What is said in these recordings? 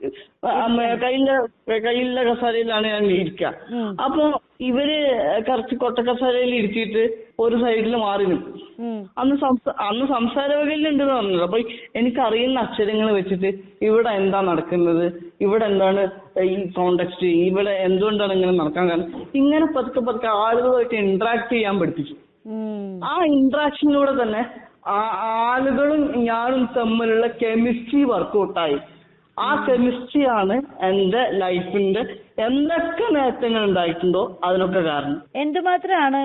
കയ്യിലെ കയ്യിലെ കസാരയിലാണ് ഞാൻ ഇരിക്കുക ഉം. അപ്പൊ ഇവര് കുറച്ച് കൊട്ട കസാരയിൽ ഇരുത്തിയിട്ട് ഒരു സൈഡിൽ മാറി നിൽക്കും ഉം. അന്ന് സംസ അന്ന് സംസാര വകയിലുണ്ടെന്ന് പറഞ്ഞത് അപ്പൊ എനിക്ക് അറിയുന്ന അക്ഷരങ്ങൾ വെച്ചിട്ട് ഇവിടെ എന്താ നടക്കുന്നത് ഇവിടെ എന്താണ് ഈ കോണ്ടെക്സ്റ്റ് ഇവിടെ എന്തുകൊണ്ടാണ് ഇങ്ങനെ നടക്കാൻ കാരണം ഇങ്ങനെ പതുക്കെ പതുക്കെ ആളുകളുമായിട്ട് ഇന്ററാക്ട് ചെയ്യാൻ പഠിപ്പിച്ചു ഉം. ആ ഇന്ററാക്ഷനിലൂടെ തന്നെ ആ ആളുകളും ഞാനും തമ്മിലുള്ള കെമിസ്ട്രി വർക്കൗട്ടായി ആ കെമിസ്ട്രിയാണ് എന്റെ ലൈഫിന്റെ എന്തൊക്കെ നേട്ടങ്ങൾ ഉണ്ടായിട്ടുണ്ടോ അതിനൊക്കെ കാരണം എന്തുമാത്രമാണ്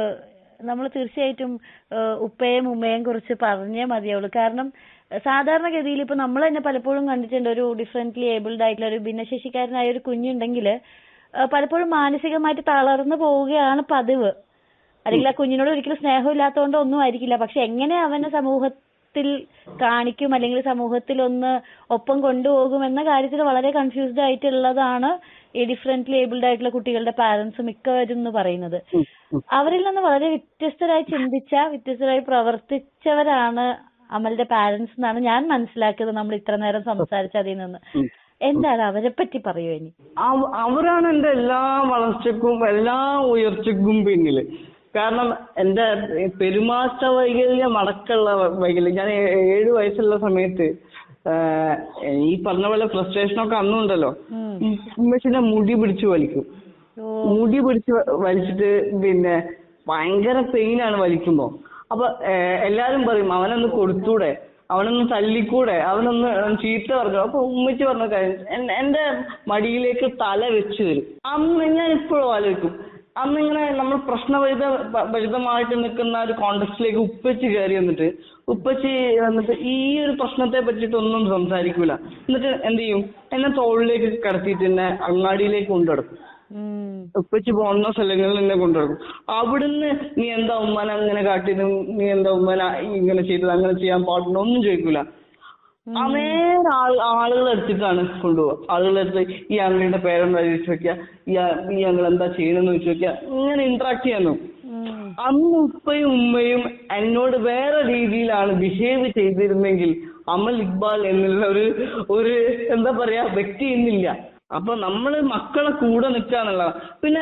നമ്മൾ തീർച്ചയായിട്ടും ഏഹ്, ഉപ്പയും ഉമ്മയും കുറിച്ച് പറഞ്ഞേ മതിയാവുള്ളൂ കാരണം ഏഹ്, സാധാരണഗതിയിൽ ഇപ്പൊ നമ്മൾ തന്നെ പലപ്പോഴും കണ്ടിട്ടുണ്ട് ഒരു ഡിഫറെന്റ്ലി ഏബിൾഡ് ആയിട്ടുള്ള ഒരു ഭിന്നശേഷിക്കാരനായ ഒരു കുഞ്ഞുണ്ടെങ്കിൽ പലപ്പോഴും മാനസികമായിട്ട് തളർന്നു പോവുകയാണ് പതിവ് അല്ലെങ്കിൽ ആ കുഞ്ഞിനോട് ഒരിക്കലും സ്നേഹമില്ലാത്തതുകൊണ്ട് ഒന്നും ആയിരിക്കില്ല പക്ഷെ എങ്ങനെ അവനെ സമൂഹത്തിൽ കാണിക്കും അല്ലെങ്കിൽ സമൂഹത്തിൽ ഒന്ന് ഒപ്പം കൊണ്ടുപോകും എന്ന കാര്യത്തിൽ വളരെ കൺഫ്യൂസ്ഡ് ആയിട്ടുള്ളതാണ് ഈ ഡിഫറെന്റ്ലി ഏബിൾഡ് ആയിട്ടുള്ള കുട്ടികളുടെ പാരന്റ്സ് മിക്കവരും എന്ന് പറയുന്നത് ഉം, ഉം. അവരിൽ നിന്ന് വളരെ വ്യത്യസ്തരായി ചിന്തിച്ച വ്യത്യസ്തരായി പ്രവർത്തിച്ചവരാണ് അമലിന്റെ പാരന്റ്സ് എന്നാണ് ഞാൻ മനസ്സിലാക്കിയത് നമ്മൾ ഇത്ര നേരം സംസാരിച്ച അതിൽ നിന്ന് ഉം. എന്താണ് അവരെ പറ്റി പറയൂ ഇനി അവ- അവരാണ് എന്റെ എല്ലാ വളർച്ചക്കും എല്ലാ ഉയർച്ചക്കും പിന്നില് കാരണം എന്റെ പെരുമാറ്റ വൈകല്യം അടക്കമുള്ള വൈകല്യം ഞാൻ ഏ- ഏഴ് വയസ്സുള്ള സമയത്ത് ആഹ് ഈ പറഞ്ഞ പോലെ ഫ്രസ്ട്രേഷൻ ഒക്കെ അന്നും ഉണ്ടല്ലോ ഉം. ഉമ്മച്ചിന്റെ മുടി പിടിച്ച് വലിക്കും ഓ മുടി പിടിച്ച് വ- വലിച്ചിട്ട് പിന്നെ ഭയങ്കര പെയിനാണ് വലിക്കുമ്പോ അപ്പൊ ഏഹ്, എല്ലാരും പറയും അവനൊന്ന് കൊടുത്തൂടെ അവനൊന്ന് തല്ലിക്കൂടെ അവനൊന്ന് ചീത്ത പറഞ്ഞു അപ്പൊ ഉമ്മച്ചി പറഞ്ഞ കാര്യം എൻ- എന്റെ മടിയിലേക്ക് തല വെച്ച് തരും അന്ന് ഞാൻ ഇപ്പോഴും ആലോചിക്കും അന്ന് ഇങ്ങനെ നമ്മൾ പ്രശ്നഭരിത ഭ- ഭരിതമായിട്ട് നിൽക്കുന്ന ഒരു കോണ്ടക്സ്റ്റിലേക്ക് ഉപ്പച്ചി കയറി വന്നിട്ട് ഉപ്പച്ചി വന്നിട്ട് ഈ ഒരു പ്രശ്നത്തെ പറ്റിയിട്ടൊന്നും സംസാരിക്കൂല എന്നിട്ട് എന്ത് ചെയ്യും എന്നെ തോളിലേക്ക് കിടത്തിയിട്ട് എന്നെ അങ്ങാടിയിലേക്ക് കൊണ്ടുനടക്കും ഉം. ഉപ്പച്ചി പോകുന്ന സ്ഥലങ്ങളിൽ എന്നെ കൊണ്ടുനടക്കും അവിടുന്ന് നീ എന്താ ഉമ്മനെ അങ്ങനെ കാട്ടിയത് നീ എന്താ ഉമ്മന ഇങ്ങനെ ചെയ്തത് അങ്ങനെ ചെയ്യാൻ പാടുണ്ടോ ഒന്നും ചോദിക്കൂല ആ നേരെ ആൾ ആളുകളെ എടുത്തിട്ടാണ് കൊണ്ടുപോവുക ആളുകളെ എടുത്ത് ഈ അങ്ങളുടെ പേരെന്താ ചോദിച്ചു വെക്കുക ഈ ആ- ഈ അങ്ങൾ എന്താ ചെയ്യണമെന്ന് ചോദിച്ചു വെക്കുക ഇങ്ങനെ ഇന്ററാക്ട് ചെയ്യാനോ ഉം. അന്ന് ഉപ്പയും ഉമ്മയും എന്നോട് വേറെ രീതിയിലാണ് ബിഹേവ് ചെയ്തിരുന്നെങ്കിൽ അമൽ ഇക്ബാൽ എന്നുള്ള ഒരു ഒരു എന്താ പറയാ വ്യക്തി ഇന്നില്ല അപ്പൊ നമ്മള് മക്കളെ കൂടെ നിൽക്കാന്നുള്ള പിന്നെ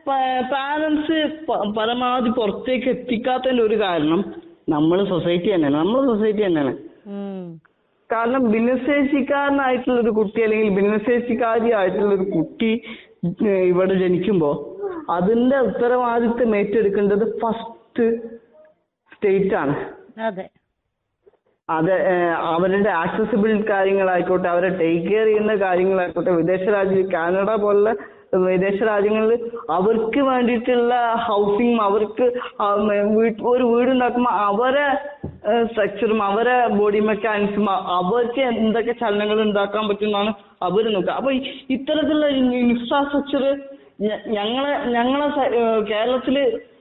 പാരന്റ്സ് പരമാവധി പുറത്തേക്ക് എത്തിക്കാത്തതിന്റെ ഒരു കാരണം നമ്മൾ സൊസൈറ്റി തന്നെയാണ് നമ്മൾ സൊസൈറ്റി തന്നെയാണ് ഉം. കാരണം ഭിന്നശേഷിക്കാരനായിട്ടുള്ള ഒരു കുട്ടി അല്ലെങ്കിൽ ഭിന്നശേഷിക്കാരി ആയിട്ടുള്ള ഒരു കുട്ടി ഏഹ് ഇവിടെ ജനിക്കുമ്പോ അതിന്റെ ഉത്തരവാദിത്വം ഏറ്റെടുക്കേണ്ടത് ഫസ്റ്റ് സ്റ്റേറ്റ് ആണ് അതെ അത് ഏഹ് അവരുടെ ആക്സസിബിൾ കാര്യങ്ങളായിക്കോട്ടെ അവരെ ടേക്ക് കെയർ ചെയ്യുന്ന കാര്യങ്ങളായിക്കോട്ടെ വിദേശ രാജ്യ കാനഡ പോലുള്ള വിദേശ രാജ്യങ്ങളിൽ അവർക്ക് വേണ്ടിയിട്ടുള്ള ഹൗസിംഗ് അവർക്ക് ആ മ- വീട്ട് ഒരു വീടുണ്ടാക്കുമ്പോൾ അവരെ സ്ട്രക്ചറും അവരെ ബോഡി മെക്കാനിക്സും അവർക്ക് എന്തൊക്കെ ചലനങ്ങൾ ഉണ്ടാക്കാൻ പറ്റുമെന്നാണ് അവർ നോക്കുക അപ്പൊ ഈ ഇത്തരത്തിലുള്ള ഇൻഫ്രാസ്ട്രക്ചർ ഞങ്ങളെ ഞങ്ങളെ സ- ഏഹ് കേരളത്തില്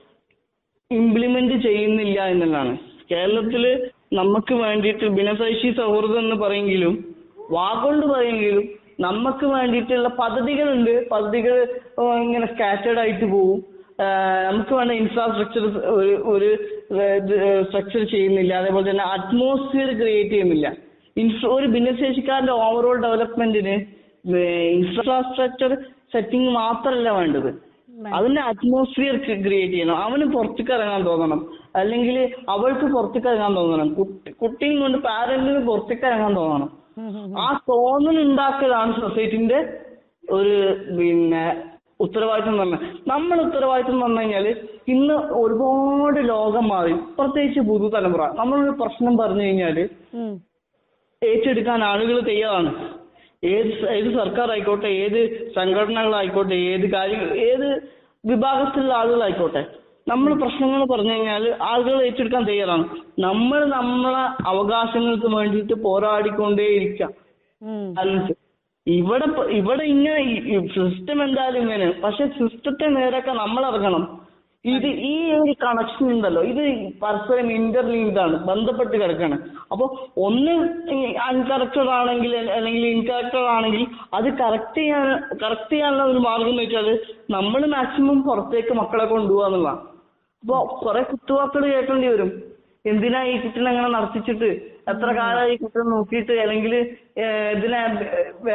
ഇംപ്ലിമെന്റ് ചെയ്യുന്നില്ല എന്നുള്ളതാണ് കേരളത്തില് നമുക്ക് വേണ്ടിയിട്ട് ഭിന്നശേഷി സൗഹൃദം എന്ന് പറയെങ്കിലും വാഗോണ്ട് പറയെങ്കിലും നമുക്ക് വേണ്ടിയിട്ടുള്ള പദ്ധതികളുണ്ട് പദ്ധതികൾ ഏഹ് ഇങ്ങനെ സ്കാറ്റേർഡ് ആയിട്ട് പോവും ഏഹ് നമുക്ക് വേണ്ട ഇൻഫ്രാസ്ട്രക്ചർ ഒരു ഒരു സ്ട്രക്ചർ ചെയ്യുന്നില്ല അതേപോലെ തന്നെ അറ്റ്മോസ്ഫിയർ ക്രിയേറ്റ് ചെയ്യുന്നില്ല ഇൻഫ്ര ഒരു ഭിന്നശേഷിക്കാരന്റെ ഓവറോൾ ഡെവലപ്മെന്റിന് ഇൻഫ്രാസ്ട്രക്ചർ സെറ്റിംഗ് മാത്രമല്ല വേണ്ടത് അതിന്റെ അറ്റ്മോസ്ഫിയർ ക്രിയേറ്റ് ചെയ്യണം അവന് പുറത്തേക്ക് ഇറങ്ങാൻ തോന്നണം അല്ലെങ്കിൽ അവൾക്ക് പുറത്തേക്ക് ഇറങ്ങാൻ തോന്നണം കുട്ടി കുട്ടിയും കൊണ്ട് പാരന്റിന് പുറത്തേക്ക് ഇറങ്ങാൻ തോന്നണം ഉം. ഉം. ആ തോന്നൽ ഉണ്ടാക്കലാണ് സൊസൈറ്റിന്റെ ഒരു പിന്നെ ഉത്തരവാദിത്വം എന്ന് പറഞ്ഞാൽ നമ്മൾ ഉത്തരവാദിത്വം എന്ന് പറഞ്ഞു കഴിഞ്ഞാല് ഇന്ന് ഒരുപാട് ലോകം മാറി പ്രത്യേകിച്ച് പുതുതലമുറ നമ്മളൊരു പ്രശ്നം പറഞ്ഞു കഴിഞ്ഞാല് ഉം. ഏറ്റെടുക്കാൻ ആളുകൾ തയ്യാറാണ് ഏത് സ- ഏത് സർക്കാർ ആയിക്കോട്ടെ ഏത് സംഘടനകളായിക്കോട്ടെ ഏത് കാര്യങ്ങൾ ഏത് വിഭാഗത്തിലുള്ള ആളുകളായിക്കോട്ടെ നമ്മൾ പ്രശ്നങ്ങൾ പറഞ്ഞു കഴിഞ്ഞാൽ ആളുകൾ ഏറ്റെടുക്കാൻ തയ്യാറാണ് നമ്മൾ നമ്മളെ അവകാശങ്ങൾക്ക് വേണ്ടിയിട്ട് പോരാടിക്കൊണ്ടേയിരിക്കാം ഉം. ബാലൻസ് ഇവിടെ പ- ഇവിടെ ഇങ്ങനെ സിസ്റ്റം എന്തായാലും ഇങ്ങനെ പക്ഷെ സിസ്റ്റത്തെ നേരാക്കാൻ നമ്മൾ ഇറങ്ങണം ഇത് ഈ ഒരു കണക്ഷൻ ഉണ്ടല്ലോ ഇത് പരസ്പരം ഇന്റർലിങ്ക്ഡ് ആണ് ബന്ധപ്പെട്ട് കിടക്കാണ് അപ്പൊ ഒന്ന് അൺകറക്റ്റഡ് ആണെങ്കിൽ അല്ലെങ്കിൽ ഇൻകറക്റ്റഡ് ആണെങ്കിൽ അത് കറക്റ്റ് ചെയ്യാൻ കറക്റ്റ് ചെയ്യാനുള്ള ഒരു മാർഗം എന്ന് വെച്ചാൽ നമ്മൾ മാക്സിമം പുറത്തേക്ക് മക്കളെ കൊണ്ടുപോകുക എന്നുള്ളതാണ് അപ്പൊ കുറെ കുത്തുവാക്കുകൾ കേൾക്കേണ്ടി വരും എന്തിനാ ഈ കുട്ടീനെ അങ്ങനെ നടത്തിച്ചിട്ട് എത്ര കാലമായി ഈ കുട്ടീനെ നോക്കിയിട്ട് അല്ലെങ്കിൽ ഇതിനെ